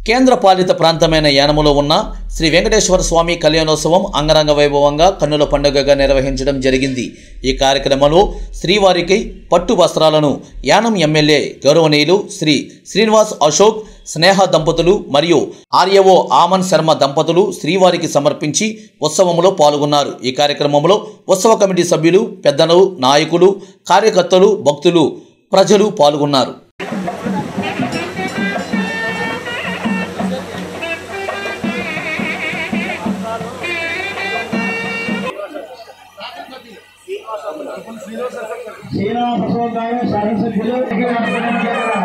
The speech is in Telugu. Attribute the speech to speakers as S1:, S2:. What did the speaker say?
S1: కేంద్ర పాలిత ప్రాంతమైన యానములో ఉన్న శ్రీ వెంకటేశ్వర స్వామి కళ్యాణోత్సవం అంగరంగ వైభవంగా కన్నుల పండుగగా నిర్వహించడం జరిగింది ఈ కార్యక్రమంలో శ్రీవారికి పట్టు వస్త్రాలను యానం ఎమ్మెల్యే గౌరవనీయులు శ్రీ శ్రీనివాస్ అశోక్ స్నేహ దంపతులు మరియు ఆర్యవో ఆమన్ శర్మ దంపతులు శ్రీవారికి సమర్పించి ఉత్సవంలో పాల్గొన్నారు ఈ కార్యక్రమంలో ఉత్సవ కమిటీ సభ్యులు పెద్దలు నాయకులు కార్యకర్తలు భక్తులు ప్రజలు పాల్గొన్నారు
S2: శ్రీనివాస సోదాయ శాసనసభ్యులు